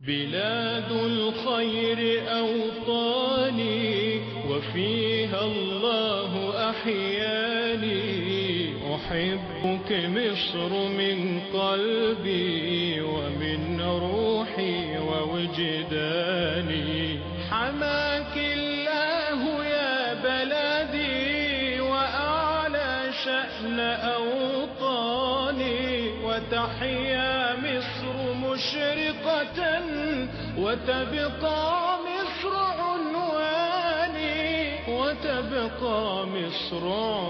بلاد الخير أوطاني وفيها الله أحياني أحبك مصر من قلبي ومن روحي ووجداني حماك الله يا بلدي وأعلى شأن أوطاني وتحيا مصر مشرقة وتبقى مصر عنواني وتبقى مصر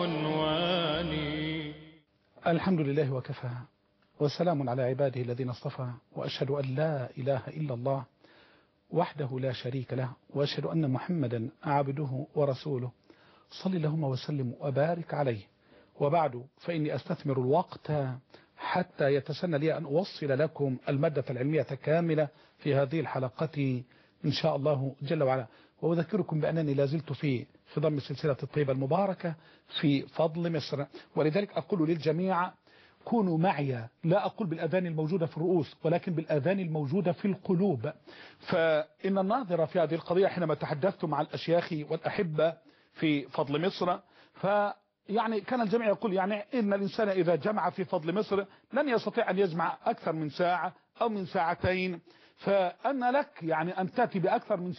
عنواني الحمد لله وكفى وسلام على عباده الذين اصطفى وأشهد أن لا إله إلا الله وحده لا شريك له وأشهد أن محمدا عبده ورسوله صل اللهم وسلم وبارك عليه وبعد فإني أستثمر الوقت حتى يتسنى لي أن أوصل لكم المادة العلمية كاملة في هذه الحلقة إن شاء الله جل وعلا وأذكركم بأنني لازلت في في ضم سلسلة الطيبة المباركة في فضل مصر ولذلك أقول للجميع كونوا معي لا أقول بالأذان الموجودة في الرؤوس ولكن بالأذان الموجودة في القلوب فإن الناظرة في هذه القضية حينما تحدثت مع الأشياخ والأحبة في فضل مصر ف يعني كان الجميع يقول يعني إن الإنسان إذا جمع في فضل مصر لن يستطيع أن يجمع أكثر من ساعة أو من ساعتين فأن لك يعني أن تأتي بأكثر من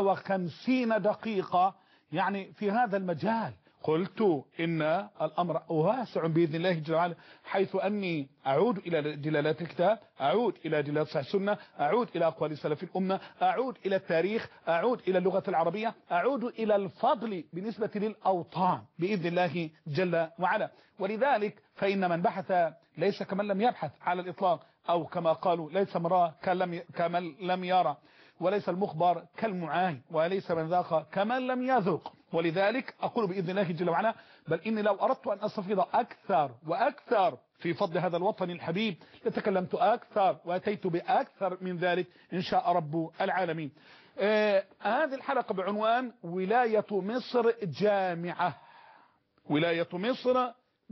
650 دقيقة يعني في هذا المجال قلت إن الأمر واسع بإذن الله جل وعلا حيث أني أعود إلى دلالات الكتاب أعود إلى دلالات صحيح السنة أعود إلى أقوال سلف الأمة أعود إلى التاريخ أعود إلى اللغة العربية أعود إلى الفضل بالنسبة للأوطان بإذن الله جل وعلا ولذلك فإن من بحث ليس كمن لم يبحث على الإطلاق أو كما قالوا ليس مراه كمن لم يرى وليس المخبر كالمعاي وليس من ذاق كمن لم يذق ولذلك أقول بإذن الله جل وعلا بل إني لو أردت أن أستفيض أكثر وأكثر في فضل هذا الوطن الحبيب لتكلمت أكثر وأتيت بأكثر من ذلك إن شاء رب العالمين آه هذه الحلقة بعنوان ولاية مصر جامعة ولاية مصر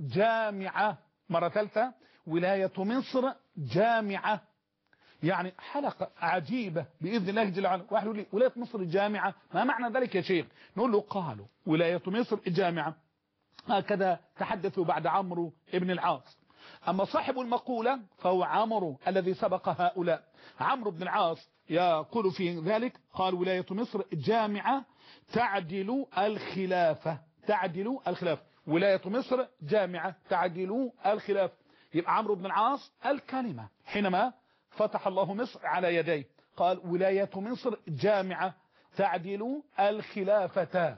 جامعة مرة ثالثة ولاية مصر جامعة يعني حلقة عجيبة بإذن الله جل وعلا واحد يقول لي ولاية مصر الجامعة ما معنى ذلك يا شيخ نقول له قالوا ولاية مصر الجامعة هكذا تحدثوا بعد عمرو ابن العاص أما صاحب المقولة فهو عمرو الذي سبق هؤلاء عمرو بن العاص يقول في ذلك قال ولاية مصر جامعة تعدل الخلافة تعدل الخلافة ولاية مصر جامعة تعدل الخلافة يبقى عمرو بن العاص الكلمة حينما فتح الله مصر على يديه قال ولاية مصر جامعة تعدل الخلافة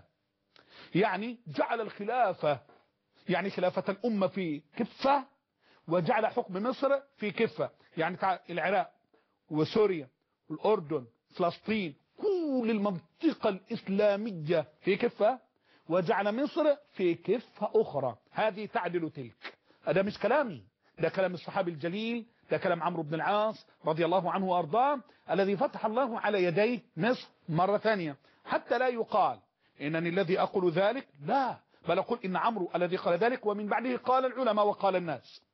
يعني جعل الخلافة يعني خلافة الأمة في كفة وجعل حكم مصر في كفة يعني العراق وسوريا والأردن فلسطين كل المنطقة الإسلامية في كفة وجعل مصر في كفة أخرى هذه تعدل تلك هذا مش كلامي ده كلام الصحابي الجليل ده كلام عمرو بن العاص رضي الله عنه وارضاه الذي فتح الله على يديه مصر مرة ثانية حتى لا يقال إنني الذي أقول ذلك لا بل أقول إن عمرو الذي قال ذلك ومن بعده قال العلماء وقال الناس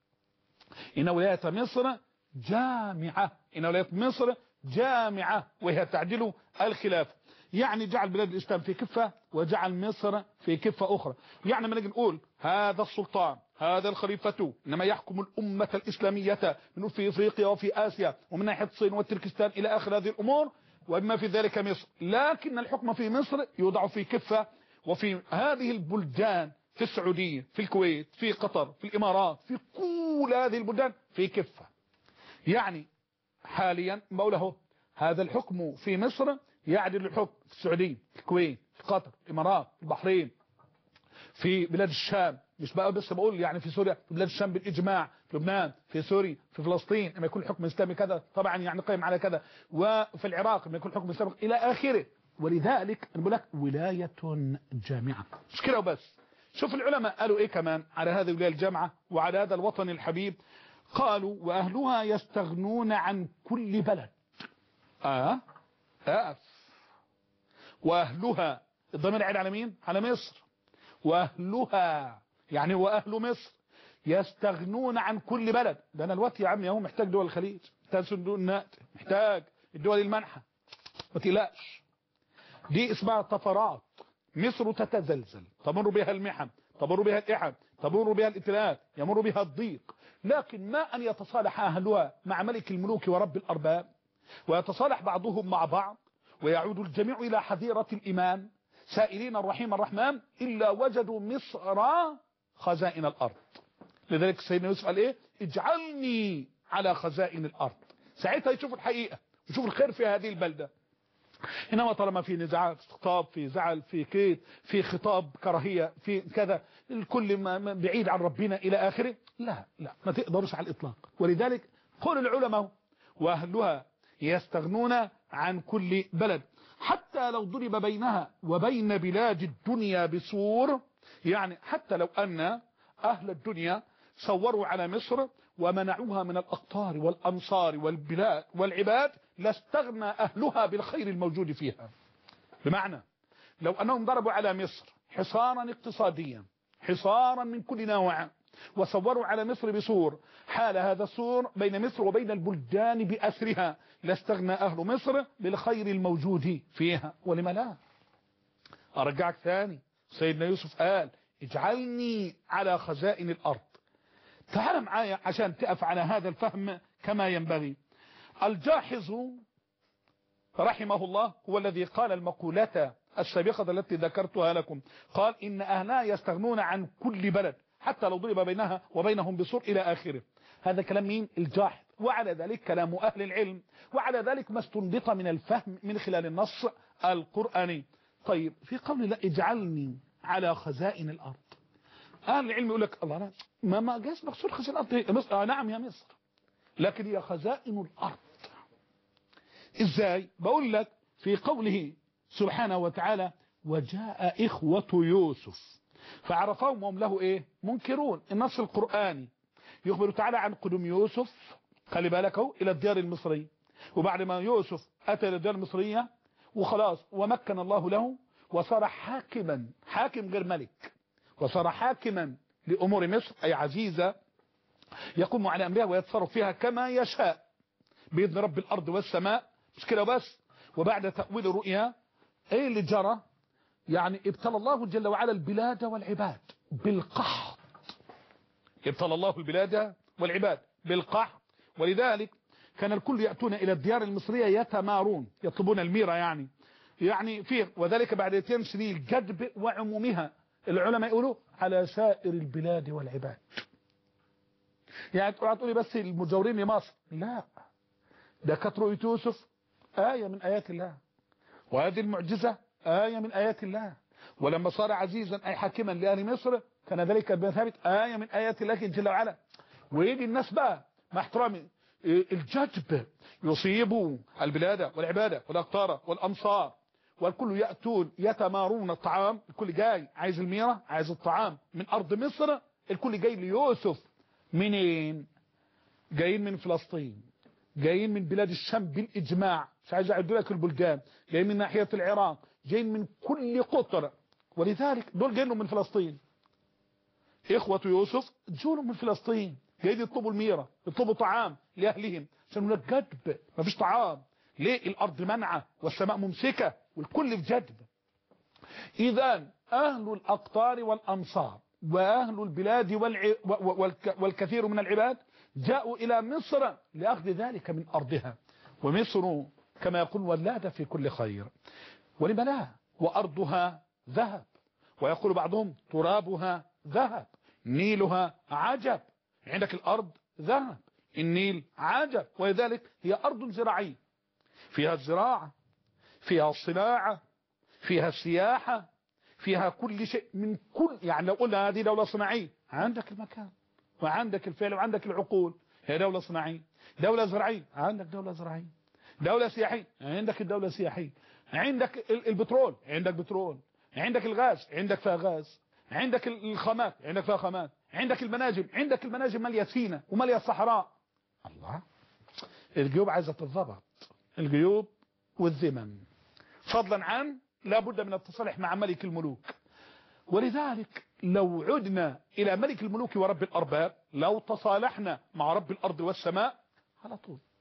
إن ولاية مصر جامعة إن ولاية مصر جامعة وهي تعدل الخلاف يعني جعل بلاد الإسلام في كفة وجعل مصر في كفة أخرى يعني لما نجي نقول هذا السلطان هذا الخليفة إنما يحكم الأمة الإسلامية من في إفريقيا وفي آسيا ومن ناحية الصين والتركستان إلى آخر هذه الأمور وبما في ذلك مصر لكن الحكم في مصر يوضع في كفة وفي هذه البلدان في السعودية في الكويت في قطر في الإمارات في كل هذه البلدان في كفة يعني حاليا موله هذا الحكم في مصر يعدل الحكم في السعودية في الكويت في قطر الإمارات البحرين في بلاد الشام مش بقى بس بقول يعني في سوريا في بلاد الشام بالإجماع في لبنان في سوريا في فلسطين لما يكون الحكم الإسلامي كذا طبعا يعني قائم على كذا وفي العراق لما يكون الحكم الإسلامي إلى آخره ولذلك أنا بقول لك ولاية جامعة مش كده وبس شوف العلماء قالوا إيه كمان على هذه الولاية الجامعة وعلى هذا الوطن الحبيب قالوا وأهلها يستغنون عن كل بلد آه أف وأهلها الضمير عيد على مين على مصر وأهلها يعني وأهل مصر يستغنون عن كل بلد ده أنا الوقت يا عم يا هو محتاج دول الخليج محتاج صندوق النقد محتاج الدول المنحة ما تقلقش دي اسمها طفرات مصر تتزلزل تمر بها المحن تمر بها الإحن تمر بها الابتلاءات يمر بها الضيق لكن ما أن يتصالح أهلها مع ملك الملوك ورب الأرباب ويتصالح بعضهم مع بعض ويعود الجميع إلى حذيرة الإيمان سائلين الرحيم الرحمن إلا وجدوا مصر خزائن الأرض لذلك سيدنا يوسف قال إيه اجعلني على خزائن الأرض ساعتها يشوف الحقيقة يشوف الخير في هذه البلدة إنما طالما في نزاعات خطاب في زعل في كيد في خطاب كراهية في كذا الكل ما ما بعيد عن ربنا إلى آخره لا لا ما تقدرش على الإطلاق ولذلك قول العلماء وأهلها يستغنون عن كل بلد حتى لو ضرب بينها وبين بلاد الدنيا بسور يعني حتى لو أن أهل الدنيا صوروا على مصر ومنعوها من الأقطار والأمصار والبلاد والعباد لاستغنى أهلها بالخير الموجود فيها بمعنى لو أنهم ضربوا على مصر حصارا اقتصاديا حصارا من كل نوع وصوروا على مصر بسور حال هذا السور بين مصر وبين البلدان بأسرها لاستغنى أهل مصر بالخير الموجود فيها ولم لا أرجعك ثاني سيدنا يوسف قال اجعلني على خزائن الأرض تعال معايا عشان تقف على هذا الفهم كما ينبغي الجاحظ رحمه الله هو الذي قال المقولة السابقة التي ذكرتها لكم قال إن أهلها يستغنون عن كل بلد حتى لو ضرب بينها وبينهم بسور إلى آخره هذا كلام مين الجاحظ وعلى ذلك كلام أهل العلم وعلى ذلك ما استنبط من الفهم من خلال النص القرآني طيب في قول الله اجعلني على خزائن الأرض أهل العلم يقول لك الله لا ما ما جاش مقصود خزائن الأرض هي مصر آه نعم يا مصر لكن هي خزائن الأرض إزاي بقول لك في قوله سبحانه وتعالى وجاء إخوة يوسف فعرفهم وهم له إيه منكرون النص القرآني يخبر تعالى عن قدوم يوسف خلي بالك اهو إلى الديار المصرية وبعد ما يوسف أتى إلى الديار المصرية وخلاص ومكن الله له وصار حاكما حاكم غير ملك وصار حاكما لأمور مصر أي عزيزة يقوم على أمرها ويتصرف فيها كما يشاء بإذن رب الأرض والسماء مش كده بس وبعد تأويل الرؤيا ايه اللي جرى يعني ابتلى الله جل وعلا البلاد والعباد بالقحط ابتلى الله البلاد والعباد بالقحط ولذلك كان الكل يأتون إلى الديار المصرية يتمارون يطلبون الميرة يعني يعني فيه وذلك بعد 200 سنين الجدب وعمومها العلماء يقولوا على سائر البلاد والعباد يعني تقولي بس المجاورين لمصر لا ده كانت رؤية يوسف آية من آيات الله وهذه المعجزة آية من آيات الله ولما صار عزيزا أي حاكما لأهل مصر كان ذلك بثابت آية من آيات الله جل وعلا ويجي الناس بقى مع احترامي الجدب يصيب البلاد والعبادة والأقطار والأمصار والكل يأتون يتمارون الطعام الكل جاي عايز الميرة عايز الطعام من أرض مصر الكل جاي ليوسف منين جايين من فلسطين جايين من بلاد الشام بالإجماع مش عايز أعد لك البلدان جايين من ناحية العراق جايين من كل قطر ولذلك دول جايين من فلسطين إخوة يوسف جولوا من فلسطين جايين يطلبوا الميرة يطلبوا طعام لأهلهم عشان هناك جدب ما فيش طعام ليه الأرض منعة والسماء ممسكة والكل في جدب إذا أهل الأقطار والأمصار وأهل البلاد والع... والك... والكثير من العباد جاءوا إلى مصر لأخذ ذلك من أرضها ومصر كما يقول ولادة في كل خير ولما لا وأرضها ذهب ويقول بعضهم ترابها ذهب نيلها عجب عندك الأرض ذهب النيل عجب ولذلك هي أرض زراعية فيها الزراعة فيها الصناعة فيها السياحة فيها كل شيء من كل يعني لو قلنا هذه دولة صناعية عندك المكان وعندك الفعل وعندك العقول هي دولة صناعية دولة زراعية عندك دولة زراعية دولة سياحية عندك الدولة السياحية عندك البترول عندك بترول عندك الغاز عندك فيها غاز عندك الخامات عندك فيها خامات عندك المناجم عندك المناجم مالية سينا ومالية الصحراء الله الجيوب عايزة تتضبط الجيوب والذمم فضلا عن لابد من التصالح مع ملك الملوك ولذلك لو عدنا إلى ملك الملوك ورب الأرباب لو تصالحنا مع رب الأرض والسماء على طول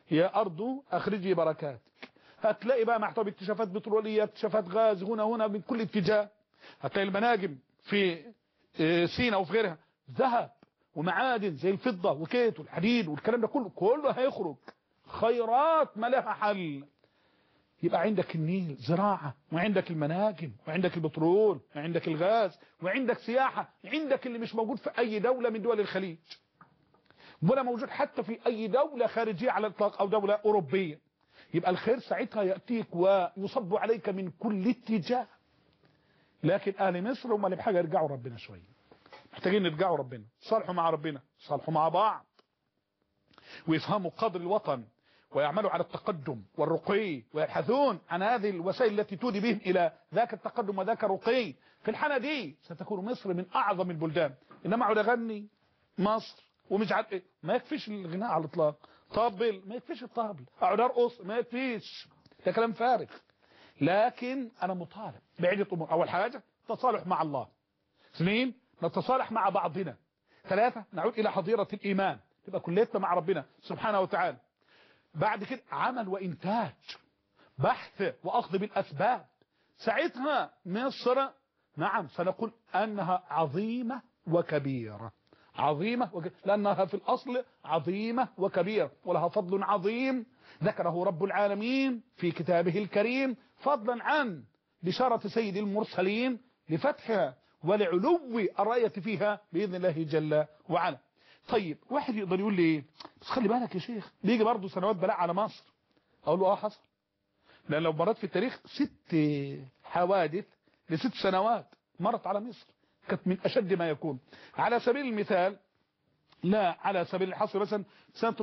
يا أرض أخرجي بركاتك هتلاقي بقى محتوى اكتشافات بترولية اكتشافات غاز هنا هنا من كل اتجاه هتلاقي المناجم في آه، سينا وفي غيرها ذهب ومعادن زي الفضة وكيت والحديد والكلام ده كله كله هيخرج خيرات ما لها حل يبقى عندك النيل زراعة وعندك المناجم وعندك البترول وعندك الغاز وعندك سياحة عندك اللي مش موجود في أي دولة من دول الخليج ولا موجود حتى في أي دولة خارجية على الإطلاق أو دولة أوروبية يبقى الخير ساعتها يأتيك ويصب عليك من كل اتجاه لكن أهل مصر هم اللي بحاجة يرجعوا ربنا شوية محتاجين يرجعوا ربنا صالحوا مع ربنا صالحوا مع بعض ويفهموا قدر الوطن ويعملوا على التقدم والرقي ويبحثون عن هذه الوسائل التي تودي بهم إلى ذاك التقدم وذاك الرقي في الحالة دي ستكون مصر من أعظم البلدان إنما أقعد أغني مصر ومش عارف إيه ما يكفيش الغناء على الإطلاق طبل ما يكفيش الطبل أقعد أرقص ما يكفيش ده كلام فارغ لكن أنا مطالب بعدة أمور أول حاجة تصالح مع الله اثنين نتصالح مع بعضنا ثلاثة نعود إلى حظيرة الإيمان تبقى كليتنا مع ربنا سبحانه وتعالى بعد كده عمل وإنتاج بحث وأخذ بالأسباب ساعتها مصر نعم سنقول أنها عظيمة وكبيرة عظيمة وك... لأنها في الأصل عظيمة وكبيرة ولها فضل عظيم ذكره رب العالمين في كتابه الكريم فضلا عن بشارة سيد المرسلين لفتحها ولعلو الراية فيها بإذن الله جل وعلا طيب واحد يقدر يقول لي ايه بس خلي بالك يا شيخ بيجي برضه سنوات بلاء على مصر اقول له اه حصل لان لو مرات في التاريخ ست حوادث لست سنوات مرت على مصر كانت من اشد ما يكون على سبيل المثال لا على سبيل الحصر مثلا سنة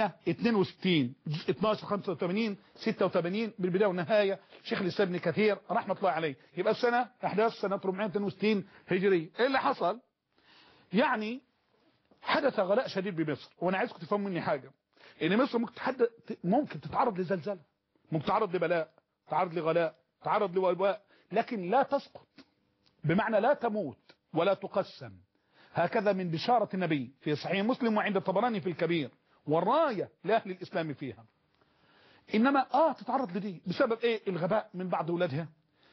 462 جزء 12 85 86 بالبداية والنهاية شيخ الإسلام ابن كثير رحمة الله عليه يبقى السنة أحداث سنة 462 هجرية إيه اللي حصل يعني حدث غلاء شديد بمصر وانا عايزكم تفهموا مني حاجة ان مصر ممكن تحدث ممكن تتعرض لزلزال ممكن تتعرض لبلاء تتعرض لغلاء تتعرض لوباء لكن لا تسقط بمعنى لا تموت ولا تقسم هكذا من بشارة النبي في صحيح مسلم وعند الطبراني في الكبير والراية لأهل الإسلام فيها إنما آه تتعرض لدي بسبب إيه الغباء من بعض أولادها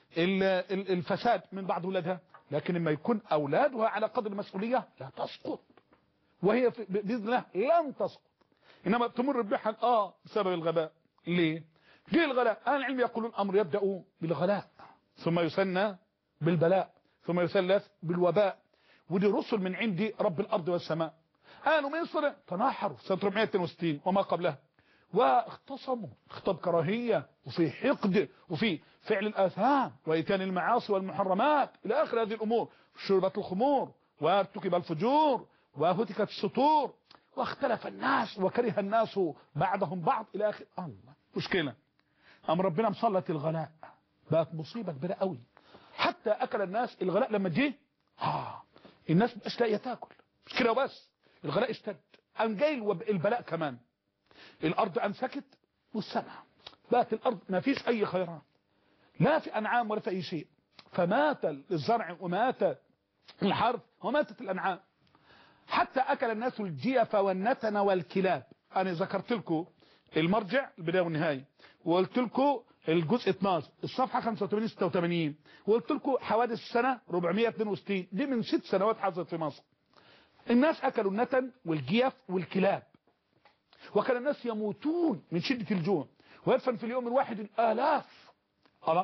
الفساد من بعض أولادها لكن لما يكون أولادها على قدر المسؤولية لا تسقط وهي بإذن الله لن تسقط إنما تمر بها آه بسبب الغباء ليه ليه الغلاء أهل العلم يقولون الأمر يبدأ بالغلاء ثم يسنى بالبلاء ثم يثلث بالوباء ودي رسل من عند رب الأرض والسماء أهل مصر تناحروا سنة 462 وما قبلها واختصموا خطاب كراهية وفي حقد وفي فعل الآثام وإتيان المعاصي والمحرمات إلى آخر هذه الأمور شربت الخمور وارتكب الفجور وهتكت السطور واختلف الناس وكره الناس بعضهم بعض إلى آخر الله مشكلة أم ربنا مسلط الغلاء بقت مصيبة كبيرة قوي حتى أكل الناس الغلاء لما جه آه الناس مش لاقيه تاكل مش كده وبس الغلاء اشتد قام جاي البلاء كمان الأرض أمسكت والسماء بقت الأرض ما فيش أي خيرات لا في أنعام ولا في أي شيء فمات الزرع ومات الحرث وماتت الأنعام حتى أكل الناس الجيف والنتن والكلاب أنا ذكرت لكم المرجع البداية والنهاية وقلت لكم الجزء 12 الصفحة 85 86 وقلت لكم حوادث السنة 462 دي من ست سنوات حصلت في مصر الناس أكلوا النتن والجيف والكلاب وكان الناس يموتون من شدة الجوع ويدفن في اليوم الواحد الآلاف الله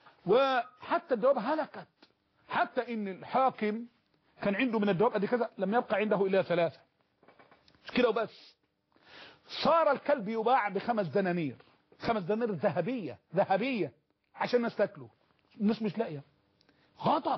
وحتى الدواب هلكت حتى ان الحاكم كان عنده من الدواب قد كذا لم يبقى عنده إلا ثلاثة مش كده وبس صار الكلب يباع بخمس دنانير خمس دنانير ذهبية ذهبية عشان الناس تاكله الناس مش لاقيه غضب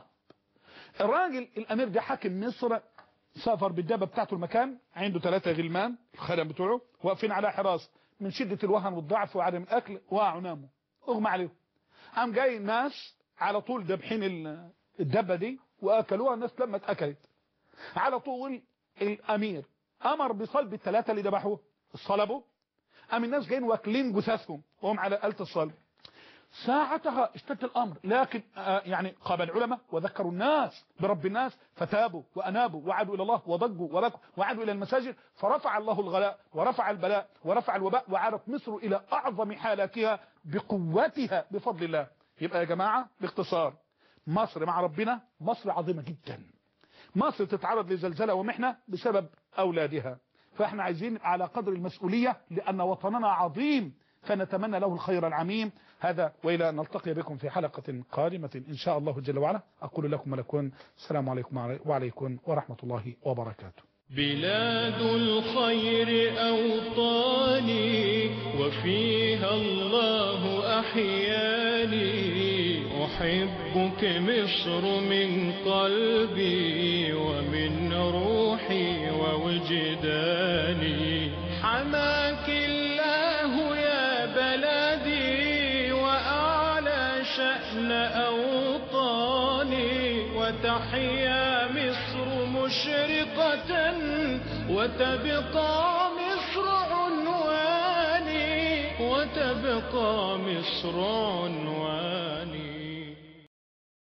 الراجل الأمير ده حاكم مصر سافر بالدابة بتاعته المكان عنده ثلاثة غلمان الخدم بتوعه واقفين على حراسة من شدة الوهن والضعف وعدم الأكل وقعوا ناموا اغمى عليهم قام جاي الناس على طول دبحين الدبة دي واكلوها الناس لما اتاكلت على طول الامير امر بصلب الثلاثه اللي ذبحوه صلبوا قام الناس جايين واكلين جثثهم وهم على آلة الصلب ساعتها اشتد الأمر لكن آه يعني قام العلماء وذكروا الناس برب الناس فتابوا وأنابوا وعادوا إلى الله وضجوا وبكوا وعادوا إلى المساجد فرفع الله الغلاء ورفع البلاء ورفع الوباء وعادت مصر إلى أعظم حالاتها بقوتها بفضل الله يبقى يا جماعة باختصار مصر مع ربنا مصر عظيمة جدا مصر تتعرض لزلزلة ومحنة بسبب أولادها فاحنا عايزين على قدر المسؤولية لأن وطننا عظيم فنتمنى له الخير العميم هذا وإلى أن نلتقي بكم في حلقة قادمة إن شاء الله جل وعلا أقول لكم ولكم السلام عليكم وعليكم ورحمة الله وبركاته بلاد الخير أوطاني وفيها الله أحياني أحبك مصر من قلبي ومن روحي ووجداني حماك الله يا بلدي وأعلى شأن أوطاني وتحيا مصر مشرقة وتبقى مصر عنواني وتبقى مصر عنواني